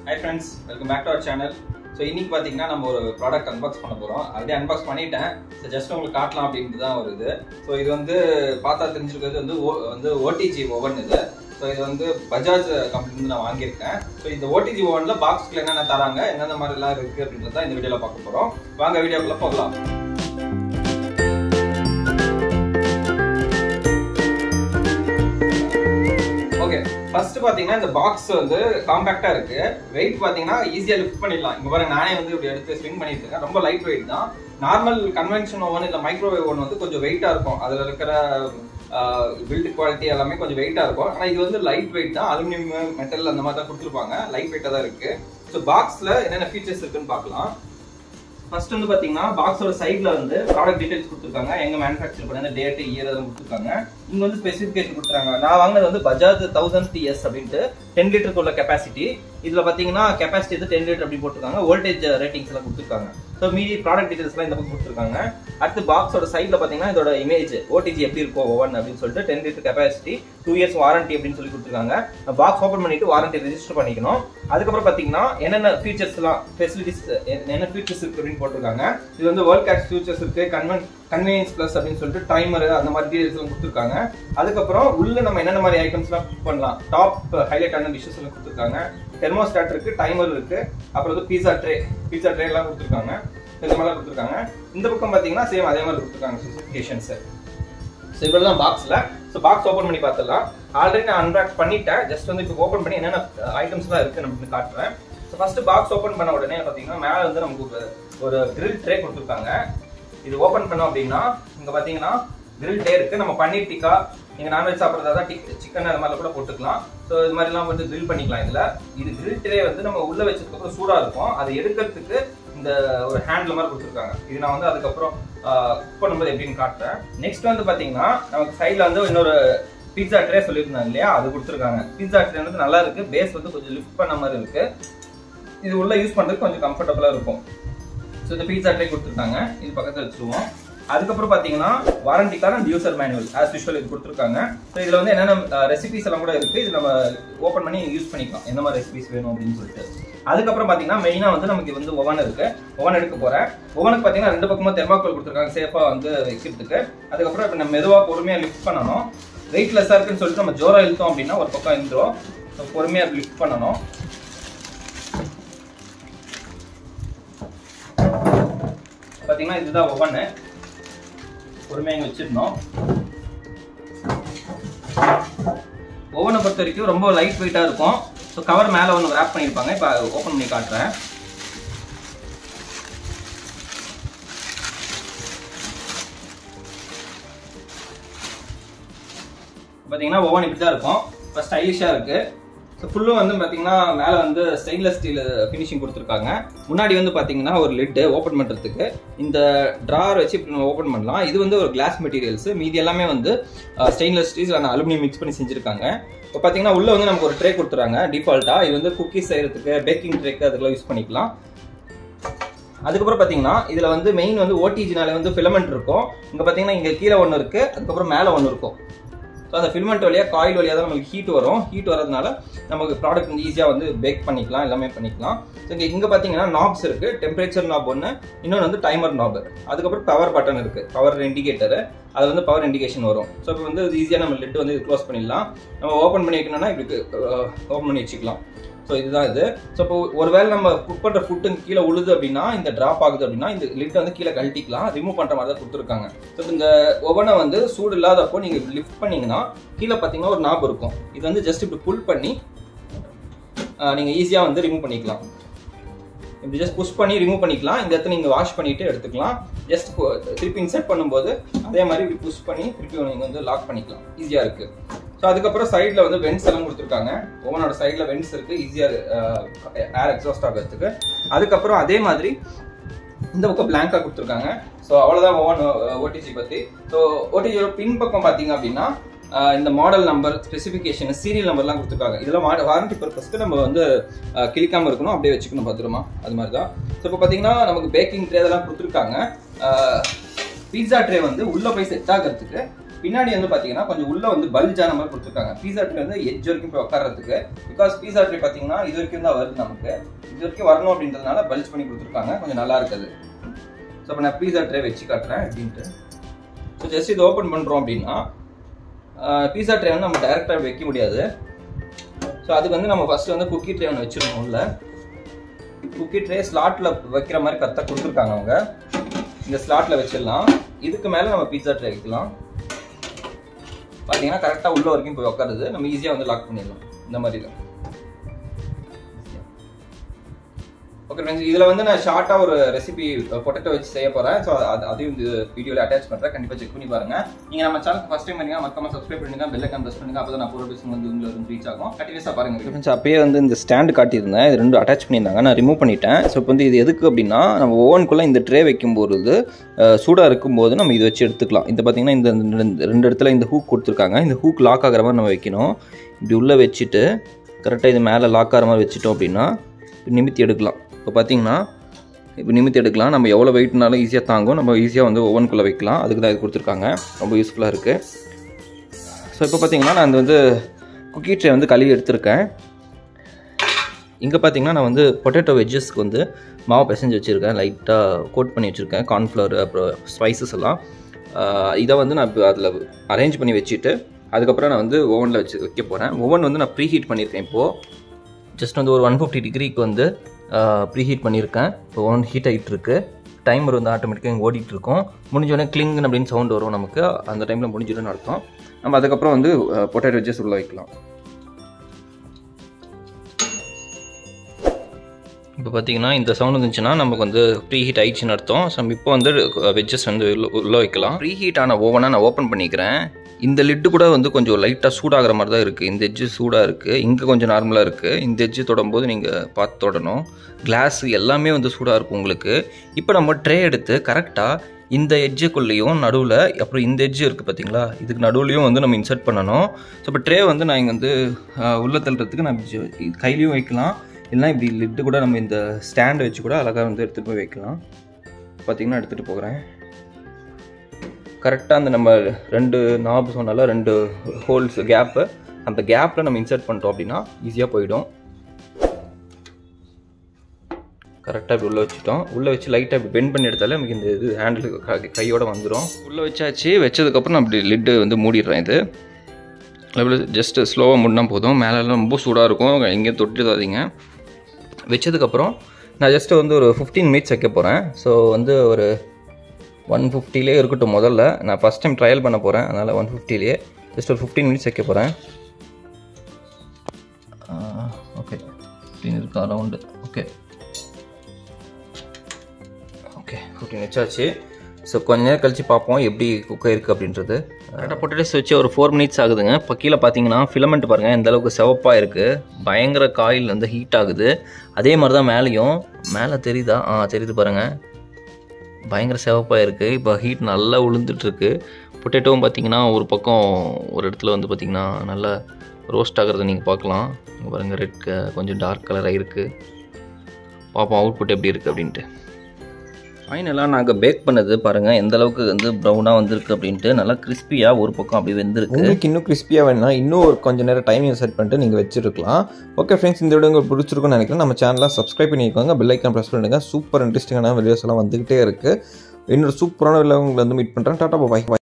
high friends welcome back to our channel so இன்னைக்கு பார்த்தீங்கன்னா நம்ம ஒரு ப்ராடக்ட் அன்பாக்ஸ் பண்ண போகிறோம் ஆல்ரெடி அன்பாக்ஸ் பண்ணிட்டேன் ஸோ ஜஸ்ட் உங்களுக்கு காட்டலாம் அப்படின்ட்டு தான் ஒரு இது ஸோ இது வந்து பார்த்தா தெரிஞ்சிருக்கிறது வந்து ஓ வந்து ஓடிஜி ஓவன் இது ஸோ இது வந்து பஜாஜ் கம்பெனிலேருந்து நான் வாங்கியிருக்கேன் ஸோ இந்த ஓடிஜி ஓவனில் பாக்ஸ்க்குள்ள என்னென்ன தராங்க எந்தெந்த மாதிரிலாம் இருக்குது அப்படின்றது தான் இந்த வீடியோவில் பார்க்க போகிறோம் வாங்க வீடியோக்குள்ளே போகலாம் ஓகே ஃபர்ஸ்ட் பாத்தீங்கன்னா இந்த பாக்ஸ் வந்து காம்பாக்டா இருக்கு வெயிட் பாத்தீங்கன்னா ஈஸியா லிஃப்ட் பண்ணிடலாம் இங்க பாருங்க நானே வந்து இப்படி எடுத்து ஸ்விங் பண்ணிட்டு இருக்கேன் ரொம்ப லைட் வெயிட் தான் நார்மல் கன்வென்ஷன் ஓவன் இல்ல மைக்ரோவேவ் ஓவன் வந்து கொஞ்சம் வெயிட்டா இருக்கும் அதுல இருக்கிற பில்ட் குவாலிட்டி எல்லாமே கொஞ்சம் வெயிட்டா இருக்கும் ஆனா இது வந்து லைட் வெயிட் தான் அலுமினியம் மெட்டல் அந்த மாதிரி தான் கொடுத்துருப்பாங்க லைட் வெயிட்டா தான் இருக்கு ஸோ பாக்ஸ்ல என்னென்ன ஃபீச்சர்ஸ் இருக்குன்னு பார்க்கலாம் ஃபர்ஸ்ட் வந்து பாத்தீங்கன்னா பாக்ஸோட சைடுல வந்து ப்ராடக்ட் டீடைல்ஸ் கொடுத்துருக்காங்க எங்க மேனுஃபேக்சர் பண்ண டேட் இயர் அதெல்லாம் கொடுத்துருக்காங்க இங்க வந்து ஸ்பெசிஃபிகேஷன் கொடுத்துறாங்க நான் வாங்கினது வந்து பஜாஜ் தௌசண்ட் டிஎஸ் அப்படின்ட்டு டென் லிட்டருக்கு உள்ள கெப்பாசிட்டி இதுல பாத்தீங்கன்னா கெப்பாசிட்டி வந்து டென் லிட்டர் அப்படி போட்டிருக்காங்க வோல்டேஜ் ரேட்டிங்ஸ் எல்லாம் கொடுத்துருக்காங்க ஸோ மீதி ப்ராடக்ட் டீடைல்ஸ் எல்லாம் இந்த பக்கம் கொடுத்துருக்காங்க அடுத்து பாக்ஸோட சைட்ல பாத்தீங்கன்னா இதோட இமேஜ் ஓடிஜி எப்படி இருக்கும் ஒவ்வொன் அப்படின்னு சொல்லிட்டு ten litre capacity two years warranty அப்படின்னு சொல்லி கொடுத்துருக்காங்க பாக்ஸ் ஓப்பன் பண்ணிட்டு வாரண்டி ரெஜிஸ்டர் பண்ணிக்கணும் அதுக்கப்புறம் பாத்தீங்கன்னா என்னென்ன ஃபீச்சர்ஸ் எல்லாம் ஃபெசிலிட்டிஸ் என்ன ஃபீச்சர்ஸ் இருக்கு அப்படின்னு போட்டிருக்காங்க இது வந்து வேர்ல்ட் கேஷ் ஃபியூச்சர்ஸ் இருக்கு கன்வென்ட் கன்வீனியன்ஸ் பிளஸ் அப்படின்னு சொல்லிட்டு டைமர் அந்த மாதிரி டீடைல்ஸ் எல்லாம் கொடுத்துருக்காங்க அதுக்கப்புறம் உள்ள நம்ம என்னென்ன மாதிரி ஐட்டம்ஸ் எல்லாம் குக் பண்ணலாம் டாப் ஹைலைட் ஆன டிஷ்ஷஸ் எல்லாம் கொடுத்துருக்காங்க தெர்மோஸ்டாட் இருக்கு டைமர் இருக்கு அப்புறம் வந்து பீஸா ட்ரே பீஸா ட்ரே எல்லாம் கொடுத்துருக்காங்க இந்த மாதிரிலாம் கொடுத்துருக்காங்க இந்த பக்கம் பார்த்தீங்கன்னா சேம் அதே மாதிரி கொடுத்துருக்காங்க ஸ்பெசிஃபிகேஷன்ஸ் ஸோ இவ்வளோ தான் பாக்ஸில் ஸோ பாக்ஸ் ஓப்பன் பண்ணி பார்த்துடலாம் ஆல்ரெடி நான் அன்பாக் பண்ணிட்டேன் ஜஸ்ட் வந்து இப்போ ஓப்பன் பண்ணி என்னென்ன ஐட்டம்ஸ்லாம் இருக்குது அப்படின்னு காட்டுறேன் ஸோ ஃபர்ஸ்ட் பாக்ஸ் ஓப்பன் பண்ண உடனே பார்த்தீங்கன்னா மேலே வந்து நமக்கு ஒரு ஒரு கிரில் ட்ரே கொடுத்துருக்காங்க இது ஓப்பன் பண்ணோம் அப்படின்னா இங்கே பார்த்தீங்கன்னா கிரில் ட்ரே இருக்குது நம்ம பன்னீர் டிக்கா நீங்கள் நான்வெஜ் சாப்பிட்றதா தான் சிக்கன் அது மாதிரிலாம் கூட போட்டுக்கலாம் ஸோ இது மாதிரிலாம் வந்து கிரில் பண்ணிக்கலாம் இதில் இது கிரில் ட்ரே வந்து நம்ம உள்ளே வச்சதுக்கப்புறம் சூடாக இருக்கும் அதை எடுக்கிறதுக்கு இந்த ஒரு ஹேண்டில் மாதிரி கொடுத்துருக்காங்க இது நான் வந்து அதுக்கப்புறம் குக் பண்ணும்போது எப்படின்னு காட்டுறேன் நெக்ஸ்ட் வந்து பார்த்தீங்கன்னா நமக்கு சைடில் வந்து இன்னொரு பீட்சா ட்ரே சொல்லியிருந்தாங்க இல்லையா அது கொடுத்துருக்காங்க பீட்சா ட்ரே வந்து நல்லா இருக்கு பேஸ் வந்து கொஞ்சம் லிஃப்ட் பண்ண மாதிரி இருக்கு இது உள்ள யூஸ் பண்ணுறதுக்கு கொஞ்சம் கம்ஃபர்டபுளாக இருக்கும் ஸோ இந்த பீட்சா ட்ரே கொடுத்துருக்காங்க இது பக்கத்தில் வச்சுருவோம் அதுக்கப்புறம் பார்த்தீங்கன்னா வாரண்டிக்கான யூசர் மேனுவல் ஆஸ் யூஷுவல் இது கொடுத்துருக்காங்க ஸோ இதில் வந்து என்னென்ன ரெசிபிஸ் எல்லாம் கூட இருக்குது இது நம்ம ஓப்பன் பண்ணி யூஸ் பண்ணிக்கலாம் எந்த மாதிரி ரெசிபிஸ் வேணும் அப்படின்னு சொல்லிட்டு அதுக்கப்புறம் பார்த்தீங்கன்னா மெயினாக வந்து நமக்கு வந்து ஒவன் இருக்கு ஒவன் எடுக்க போகிறேன் ஒவனுக்கு பார்த்தீங்கன்னா ரெண்டு பக்கமும் தெர்மாக்கோல் கொடுத்துருக்காங்க சேஃபாக வந்து வைக்கிறதுக்கு அதுக்கப்புறம் இப்போ நம்ம மெதுவாக பொறுமையாக லிஃப்ட் பண்ணணும் வெயிட்லெஸ்ஸாக இருக்குன்னு சொல்லிட்டு நம்ம ஜோரம் இழுத்தோம் அப்படின்னா ஒரு பக்கம் இருந்துரும் ஸோ பொறுமையாக லிஃப்ட் பண்ணணும் பார்த்தீங்கன்னா இதுதான் ஒவ்வொன்று பொறுமையாக இங்கே வச்சிருந்தோம் ஓவனை பொறுத்த வரைக்கும் ரொம்ப லைட் வெயிட்டாக இருக்கும் ஸோ கவர் மேலே ஒன்று ரேப் பண்ணியிருப்பாங்க இப்போ ஓப்பன் பண்ணி காட்டுறேன் பார்த்தீங்கன்னா ஓவன் இப்படி தான் இருக்கும் இப்போ ஸ்டைலிஷாக இருக்குது ஸோ ஃபுல்லும் வந்து பார்த்தீங்கன்னா மேலே வந்து ஸ்டெயின்லெஸ் ஸ்டீல் ஃபினிஷிங் கொடுத்துருக்காங்க முன்னாடி வந்து பார்த்தீங்கன்னா ஒரு லிட்டு ஓப்பன் பண்ணுறதுக்கு இந்த ட்ரார் வச்சு இப்படி நம்ம ஓப்பன் பண்ணலாம் இது வந்து ஒரு கிளாஸ் மெட்டீரியல்ஸ் மீதி எல்லாமே வந்து ஸ்டெயின்லெஸ் ஸ்டீல் ஆனால் அலுமினியம் மிக்ஸ் பண்ணி செஞ்சுருக்காங்க இப்போ பார்த்தீங்கன்னா உள்ளே வந்து நமக்கு ஒரு ட்ரே கொடுத்துறாங்க டிஃபால்ட்டாக இது வந்து குக்கீஸ் செய்கிறதுக்கு பேக்கிங் ட்ரேக்கு அதுக்கெல்லாம் யூஸ் பண்ணிக்கலாம் அதுக்கப்புறம் பார்த்தீங்கன்னா இதில் வந்து மெயின் வந்து ஓடிஜினால வந்து ஃபிலமெண்ட் இருக்கும் இங்கே பார்த்தீங்கன்னா இங்கே கீழே ஒன்று இருக்குது அதுக்கப்புறம் மேலே ஒன்று இருக்கும் ஸோ அந்த ஃபில்மெண்ட் வழியாக காயில் வழியாக தான் நமக்கு ஹீட் வரும் ஹீட் வரதுனால நமக்கு ப்ராடக்ட் வந்து ஈஸியாக வந்து பேக் பண்ணிக்கலாம் எல்லாமே பண்ணிக்கலாம் ஸோ இங்கே இங்கே பார்த்தீங்கன்னா நாப்ஸ் இருக்குது டெம்பரேச்சர் நாப் ஒன்று இன்னொன்று வந்து டைமர் நாப் அதுக்கப்புறம் பவர் பட்டன் இருக்குது பவர் இண்டிகேட்டர் அது வந்து பவர் இண்டிகேஷன் வரும் ஸோ இப்போ வந்து ஈஸியாக நம்ம லிட் வந்து க்ளோஸ் பண்ணிடலாம் நம்ம ஓப்பன் பண்ணி வைக்கணும்னா இப்படி ஓப்பன் பண்ணி வச்சுக்கலாம் ஸோ இதுதான் இது ஸோ இப்போ ஒருவேளை நம்ம குக் பண்ணுற ஃபுட்டு கீழே உழுது அப்படின்னா இந்த ட்ராப் ஆகுது அப்படின்னா இந்த லிட்டை வந்து கீழே கழட்டிக்கலாம் ரிமூவ் பண்ணுற மாதிரி தான் கொடுத்துருக்காங்க ஸோ இந்த ஒவனை வந்து சூடு இல்லாதப்போ நீங்கள் லிஃப்ட் பண்ணீங்கன்னா கீழே பார்த்தீங்கன்னா ஒரு நாப் இருக்கும் இது வந்து ஜஸ்ட் இப்படி புல் பண்ணி நீங்கள் ஈஸியாக வந்து ரிமூவ் பண்ணிக்கலாம் இப்படி ஜஸ்ட் புஷ் பண்ணி ரிமூவ் பண்ணிக்கலாம் இந்த இடத்துல நீங்கள் வாஷ் பண்ணிட்டு எடுத்துக்கலாம் ஜஸ்ட் திருப்பி இன்சர்ட் பண்ணும்போது அதே மாதிரி இப்படி புஷ் பண்ணி திருப்பி நீங்கள் வந்து லாக் பண்ணிக்கலாம் ஈஸியாக இருக்குது ஸோ அதுக்கப்புறம் சைடில் வந்து வென்ட்ஸ் எல்லாம் கொடுத்துருக்காங்க ஓவனோட சைடில் வென்ட்ஸ் இருக்குது ஈஸியாக ஏர் எக்ஸாஸ்ட் ஆகிறதுக்கு அதுக்கப்புறம் அதே மாதிரி இந்த பக்கம் பிளாங்காக கொடுத்துருக்காங்க ஸோ அவ்வளோதான் ஓவன் ஓடிஜி பற்றி ஸோ ஓடிஜியோட பின் பக்கம் பார்த்தீங்க அப்படின்னா இந்த மாடல் நம்பர் ஸ்பெசிஃபிகேஷன் சீரியல் நம்பர்லாம் கொடுத்துருக்காங்க இதெல்லாம் வாரண்டி பர்பஸ்க்கு நம்ம வந்து கிளிக்காமல் இருக்கணும் அப்படியே வச்சுக்கணும் பத்திரமா அது மாதிரி தான் ஸோ இப்போ பார்த்தீங்கன்னா நமக்கு பேக்கிங் ட்ரே இதெல்லாம் கொடுத்துருக்காங்க பீட்சா ட்ரே வந்து உள்ளே போய் செட் ஆகிறதுக்கு பின்னாடி வந்து பாத்தீங்கன்னா கொஞ்சம் உள்ள வந்து பல்ஜான மாதிரி கொடுத்துருக்காங்க பீஸா ட்ரே வந்து எட்ஜ் வரைக்கும் போய் உட்கார்றதுக்கு பிகாஸ் பீஸா ட்ரே பாத்தீங்கன்னா இது வரைக்கும் தான் வருது நமக்கு இது வரைக்கும் வரணும் அப்படின்றதுனால பல்ஜ் பண்ணி கொடுத்துருக்காங்க கொஞ்சம் நல்லா இருக்குது ஸோ இப்போ நான் பீஸா ட்ரே வச்சு காட்டுறேன் அப்படின்ட்டு ஸோ ஜஸ்ட் இது ஓப்பன் பண்ணுறோம் அப்படின்னா பீஸா ட்ரே வந்து நம்ம டேரெக்டாக வைக்க முடியாது ஸோ அதுக்கு வந்து நம்ம ஃபர்ஸ்ட் வந்து குக்கி ட்ரே ஒன்று வச்சிருக்கோம் உள்ள குக்கி ட்ரே ஸ்லாட்டில் வைக்கிற மாதிரி கரெக்டாக கொடுத்துருக்காங்க அவங்க இந்த ஸ்லாட்டில் வச்சிடலாம் இதுக்கு மேலே நம்ம பீஸா ட்ரே வைக்கலாம் பார்த்தீங்கன்னா கரெக்டாக உள்ள வரைக்கும் போய் உட்காருது நம்ம ஈஸியாக வந்து லாக் பண்ணிடலாம் இந்த மாதிரி தான் ஓகே ஃப்ரெண்ட்ஸ் இதில் வந்து நான் ஷார்ட்டாக ஒரு ரெசிபி பொட்டேட்டோ வச்சு செய்ய போகிறேன் ஸோ அது அதையும் இந்த வீடியோவில் அட்டாச் பண்ணுறேன் கண்டிப்பாக செக் பண்ணி பாருங்க நீங்கள் நம்ம சேனல் ஃபஸ்ட் டைம் பண்ணீங்க மறக்காம சப்ஸ்கிரைப் பண்ணுங்க பெல் ஐக்கான் ப்ரெஸ் பண்ணுங்க அப்போ தான் நான் போகிற பேசும் வந்து உங்களுக்கு வந்து ரீச் ஆகும் கண்டினியூஸாக பாருங்க ஃப்ரெண்ட்ஸ் அப்பயே வந்து இந்த ஸ்டாண்டு காட்டியிருந்தேன் இது ரெண்டும் அட்டாச் பண்ணியிருந்தாங்க நான் ரிமூவ் பண்ணிட்டேன் ஸோ இப்போ வந்து இது எதுக்கு அப்படின்னா நம்ம ஓவனுக்குள்ளே இந்த ட்ரே வைக்கும்போது சூடாக இருக்கும்போது நம்ம இதை வச்சு எடுத்துக்கலாம் இந்த பார்த்தீங்கன்னா இந்த இந்த ரெண்டு இடத்துல இந்த ஹூக் கொடுத்துருக்காங்க இந்த ஹூக் லாக் ஆகிற மாதிரி நம்ம வைக்கணும் இப்படி உள்ளே வச்சுட்டு கரெக்டாக இது மேலே லாக் ஆகிற மாதிரி வச்சுட்டோம் அப்படின்னா நிமித்தி எடுக்கலாம் இப்போ பார்த்தீங்கன்னா இப்போ நிமித்தி எடுக்கலாம் நம்ம எவ்வளோ வெயிட்னாலும் ஈஸியாக தாங்கும் நம்ம ஈஸியாக வந்து ஓவனுக்குள்ளே வைக்கலாம் அதுக்கு தான் இது கொடுத்துருக்காங்க ரொம்ப யூஸ்ஃபுல்லாக இருக்குது ஸோ இப்போ பார்த்தீங்கன்னா நான் இந்த வந்து குக்கி ட்ரே வந்து கழுவி எடுத்திருக்கேன் இங்கே பார்த்தீங்கன்னா நான் வந்து பொட்டேட்டோ வெஜ்ஜஸ்க்கு வந்து மாவு பிசைஞ்சு வச்சுருக்கேன் லைட்டாக கோட் பண்ணி வச்சுருக்கேன் கார்ன்ஃப்ளவர் அப்புறம் ஸ்பைசஸ் எல்லாம் ஆஹ் இதை வந்து நான் இப்போ அதில் அரேஞ்ச் பண்ணி வச்சுட்டு அதுக்கப்புறம் நான் வந்து ஓவனில் வச்சு வைக்க போகிறேன் ஓவன் வந்து நான் ப்ரீ ஹீட் பண்ணியிருக்கேன் இப்போது ஜஸ்ட் வந்து ஒரு ஒன் ஃபிஃப்டி டிகிரிக்கு வந்து ப்ரீ ஹீட் பண்ணியிருக்கேன் இப்போ ஒன் ஹீட் ஆகிட்டு இருக்கு டைமர் வந்து ஆட்டோமேட்டிக்காக இங்கே ஓடிட்டு இருக்கும் முடிஞ்சோடனே கிளிங் அப்படின்னு சவுண்ட் வரும் நமக்கு அந்த டைமில் முடிஞ்சிடும்னு அர்த்தம் நம்ம அதுக்கப்புறம் வந்து பொட்டேட்டோ வெஜ்ஜஸ் உள்ள வைக்கலாம் இப்போ பார்த்தீங்கன்னா இந்த சவுண்ட் இருந்துச்சுன்னா நமக்கு வந்து ப்ரீ ஹீட் ஆயிடுச்சுன்னு அர்த்தம் ஸோ நம்ம இப்போ வந்து வெஜ்ஜஸ் வந்து உள்ள உள்ள வைக்கலாம் ப்ரீ ஹீட் ஆன ஓவனை நான் ஓப்பன் பண்ணிக்கிறேன் இந்த லிட்டு கூட வந்து கொஞ்சம் லைட்டாக சூடாகிற மாதிரி தான் இருக்குது இந்த எட்ஜு சூடாக இருக்குது இங்கே கொஞ்சம் நார்மலாக இருக்குது இந்த எட்ஜு தொடும்போது நீங்கள் பார்த்து தொடணும் கிளாஸ் எல்லாமே வந்து சூடாக இருக்கும் உங்களுக்கு இப்போ நம்ம ட்ரே எடுத்து கரெக்டாக இந்த எட்ஜுக்குள்ளேயும் நடுவில் அப்புறம் இந்த எட்ஜு இருக்குது பார்த்தீங்களா இதுக்கு நடுவுலையும் வந்து நம்ம இன்சர்ட் பண்ணணும் ஸோ இப்போ ட்ரே வந்து நான் இங்கே வந்து ஆஹ், உள்ள தள்ளுறதுக்கு நான் இப்படி இது கையிலையும் வைக்கலாம் இல்லைனா இப்படி லிட்டு கூட நம்ம இந்த ஸ்டாண்ட் வச்சு கூட அழகாக வந்து எடுத்துகிட்டு போய் வைக்கலாம் பார்த்தீங்கன்னா எடுத்துகிட்டு போகிறேன் கரெக்டாக அந்த நம்ம ரெண்டு நாப் சொன்னால ரெண்டு ஹோல்ஸ் கேப்பு அந்த கேப்பில் நம்ம இன்சர்ட் பண்ணிட்டோம் அப்படின்னா ஈஸியாக போயிடும் கரெக்டாக இப்படி உள்ளே வச்சுட்டோம் உள்ளே வச்சு லைட்டாக இப்படி பெண்ட் பண்ணி எடுத்தாலே நமக்கு இந்த இது ஹேண்டில் கையோட வந்துடும் உள்ளே வச்சாச்சு வச்சதுக்கப்புறம் நான் அப்படி லிட்டு வந்து மூடிடுறேன் இது லெவலில் ஜஸ்ட்டு ஸ்லோவாக மூடினா போதும் மேலெல்லாம் ரொம்ப சூடாக இருக்கும் எங்கேயும் தொட்டுதாதீங்க வச்சதுக்கப்புறம் நான் ஜஸ்ட்டு வந்து ஒரு ஃபிஃப்டீன் மினிட்ஸ் வைக்க போகிறேன் ஸோ வந்து ஒரு ஒன் ஃபிஃப்டிலே இருக்கட்டும் முதல்ல நான் ஃபஸ்ட் டைம் ட்ரையல் பண்ண போகிறேன் அதனால் ஒன் ஃபிஃப்டிலே ஜஸ்ட் ஒரு ஃபிஃப்டீன் மினிட்ஸ் வைக்க போகிறேன் ஓகே ஃபிஃப்டீன் இருக்கு அரவுண்டு ஓகே ஓகே ஃபிஃப்டீன் வச்சாச்சு ஸோ கொஞ்ச நேரம் கழிச்சு பார்ப்போம் எப்படி குக் ஆயிருக்கு அப்படின்றது கரெக்டாக பொட்டேட்டோஸ் வச்சு ஒரு ஃபோர் மினிட்ஸ் ஆகுதுங்க இப்போ கீழே பார்த்தீங்கன்னா ஃபிலமெண்ட் பாருங்கள் எந்த அளவுக்கு சிவப்பாக இருக்குது பயங்கர காயில் வந்து ஹீட் ஆகுது அதே மாதிரி தான் மேலேயும் மேலே தெரியுதா ஆ தெரியுது பாருங்கள் பயங்கர சிவப்பாக இருக்குது இப்போ ஹீட் நல்லா உளுந்துட்டுருக்கு பொட்டேட்டோவும் பார்த்தீங்கன்னா ஒரு பக்கம் ஒரு இடத்துல வந்து பார்த்தீங்கன்னா நல்லா ரோஸ்ட் ஆகிறத நீங்கள் பார்க்கலாம் இங்க பாருங்கள் ரெட் கொஞ்சம் டார்க் கலராக இருக்குது பார்ப்போம் அவுட்புட் எப்படி இருக்குது அப்படின்ட்டு ஃபைனலாக நாங்கள் பேக் பண்ணது பாருங்கள் எந்த அளவுக்கு வந்து ப்ரௌனாக வந்திருக்கு அப்படின்ட்டு நல்லா கிறிஸ்பியாக ஒரு பக்கம் அப்படி வெந்திருக்கு உங்களுக்கு இன்னும் கிறிஸ்பியாக வேணும்னா இன்னும் ஒரு கொஞ்சம் நேரம் டைமிங் செட் பண்ணிட்டு நீங்கள் வச்சிருக்கலாம் ஓகே ஃப்ரெண்ட்ஸ் இந்த வீடியோ உங்களுக்கு பிடிச்சிருக்கும்னு நினைக்கிறேன் நம்ம சேனலை சப்ஸ்கிரைப் பண்ணிக்கோங்க பெல் ஐக்கான் ப்ரெஸ் பண்ணுங்க சூப்பர் இன்ட்ரெஸ்டிங்கான வீடியோஸ் எல்லாம் வந்துகிட்டே இருக்குது இன்னொரு சூப்பரான வீடியோ உங்களை வந்து மீட் பண்ணுறேன் டாட்டா பாய்